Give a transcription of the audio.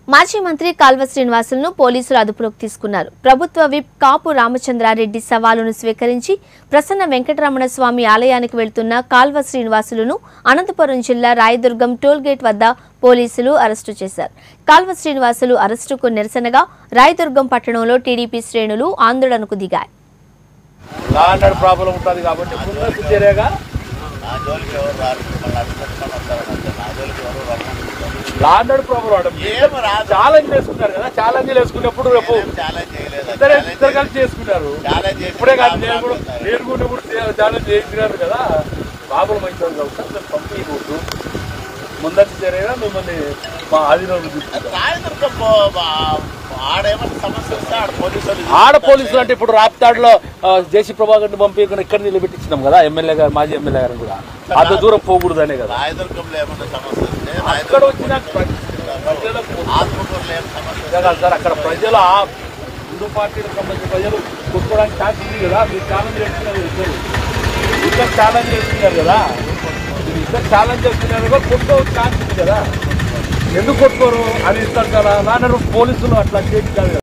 మాజీ మంత్రి కాల్వ శ్రీనివాసులను పోలీసులు అదుపులోకి తీసుకున్నారు ప్రభుత్వ విప్ కాపు రామచంద్రారెడ్డి సవాలును స్వీకరించి ప్రసన్న వెంకటరమణ స్వామి ఆలయానికి వెళ్తున్న కాల్వ శ్రీనివాసులను అనంతపురం జిల్లా రాయదుర్గం టోల్గేట్ వద్ద పోలీసులు అరెస్టు చేశారు కాల్వ శ్రీనివాసులు అరెస్టుకు నిరసనగా రాయదుర్గం పట్టణంలో టీడీపీ శ్రేణులు ఆందోళనకు దిగాయి లా అండ్ ప్రాబ్లం ఉంటుంది కాబట్టి ముందస్తు చర్యగా నా జోలికి ఎవరు రారు మళ్ళీ అటు పెట్టుకొని వస్తారని అంతే నా జోలికి ఎవరు రమ్మని లా అండ్ ప్రాబ్లం అంటే ఏం రాదు ఛాలెంజ్ చేసుకుంటారు కదా ఛాలెంజ్ చేసుకున్నప్పుడు రేపు ఏం ఛాలెంజ్ చేయలేదు ఇద్దరే ఇద్దరు కలిసి చేసుకుంటారు ఛాలెంజ్ చేసి ఇప్పుడే కాదు నేను కూడా నేను కూడా ఇప్పుడు ఛాలెంజ్ చేసినారు కదా ప్రాబ్లం అవుతుంది కాబట్టి మేము పంపించకూడదు ముందస్తు చర్యగా మిమ్మల్ని మా ఆధీనంలో తీసుకుంటాం రాయదుర్గం ఆడేమన్నా సమస్య వస్తే ఆడ పోలీసులు ఆడ పోలీసులు అంటే ఇప్పుడు రాప్తాడులో జేసీ ప్రభాకర్ పంపి ఇక్కడ ఇక్కడ నిలబెట్టించినాం కదా ఎమ్మెల్యే గారు మాజీ ఎమ్మెల్యే గారు కూడా అంత దూరం పోకూడదనే కదా రాయదుర్గంలో ఏమన్నా సమస్య వస్తే అక్కడ రాయదుర్గం వచ్చిన ప్ర- ప్రజలకు ఆత్మకూరులో ఏం సమస్య ఇదే కాదు సార్ అక్కడ ప్రజలు ఆ హిందూ పార్టీలకు సంబంధించిన ప్రజలు కొట్టుకోవడానికి ఛాన్స్ ఉంది కదా మీరు ఛాలెంజ్ చేస్తున్నారు ఇద్దరు ఇద్దరు ఛాలెంజ్ చేస్తున్నారు కదా మీరు ఇద్దరు ఛాలెంజ్ చేస్తున్నారు కదా కొట్టుకోవచ్చు ఛాన్స్ ఉంది కదా ఎందుకు కొట్టుకోరు అని ఇస్తారు కదా నాన్న పోలీసులు అట్లా చేసి కాదు కదా